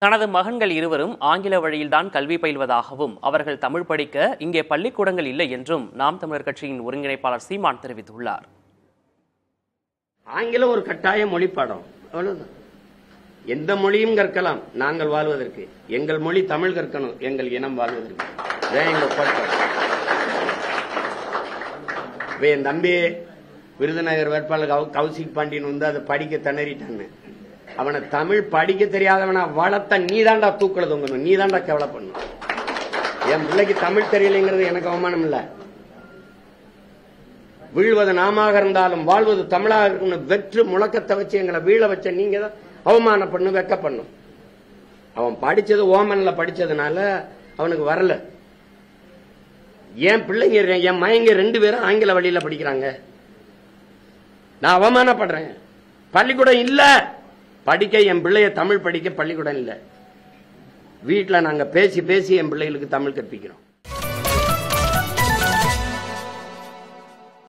தனது மகன்கள் இருவரும் ஆங்கில வழியில்தான் கல்வி பயில்வதாகவும் அவர்கள் தமிழ் படிக்க இங்கே பள்ளிக்கூடங்கள் இல்லை என்றும் நாம் தமிழர் கட்சியின் ஒருங்கிணைப்பாளர் சீமான் தெரிவித்துள்ளார் ஆங்கிலம் ஒரு கட்டாய மொழி பாடம் அவ்வளவுதான் எந்த மொழியும் கற்கலாம் நாங்கள் வாழ்வதற்கு எங்கள் மொழி தமிழ் கற்கணும் எங்கள் இனம் வாழ்வதற்கு இதான் எங்க கோட்பாடு இப்ப என் தம்பி விருதுநகர் வேட்பாளர் கௌ- கௌசிக் பாண்டியன் வந்து அதை படிக்க திணறிட்டான்னு அவனை தமிழ் படிக்க தெரியாதவனா வளர்த்த நீதாண்டா தூக்கல தொங்கணும் நீதாண்டா கவலை பண்ணும் என் பிள்ளைக்கு தமிழ் தெரியலைங்கிறது எனக்கு அவமானம் இல்லை வீழ்வது நாமாக இருந்தாலும் வாழ்வது தமிழாக இருக்கணும் வெற்று முழக்கத்தை வச்சு எங்களை வீழ வச்ச நீங்க தான் அவமானம் பண்ணு வெக்க பண்ணும் அவன் படிச்சது ஓமன்ல படிச்சதுனால அவனுக்கு வரல என் பிள்ளைங்க ரெ- என் மயங்க ரெண்டு பேரும் ஆங்கில வழியில படிக்கிறாங்க நான் அவமானப்படுறேன் பள்ளிக்கூடம் இல்ல படிக்க என் பிள்ளைய தமிழ் படிக்க பள்ளிக்கூடம் இல்ல வீட்டுல நாங்க பேசி பேசி என் பிள்ளைகளுக்கு தமிழ் கற்பிக்கிறோம்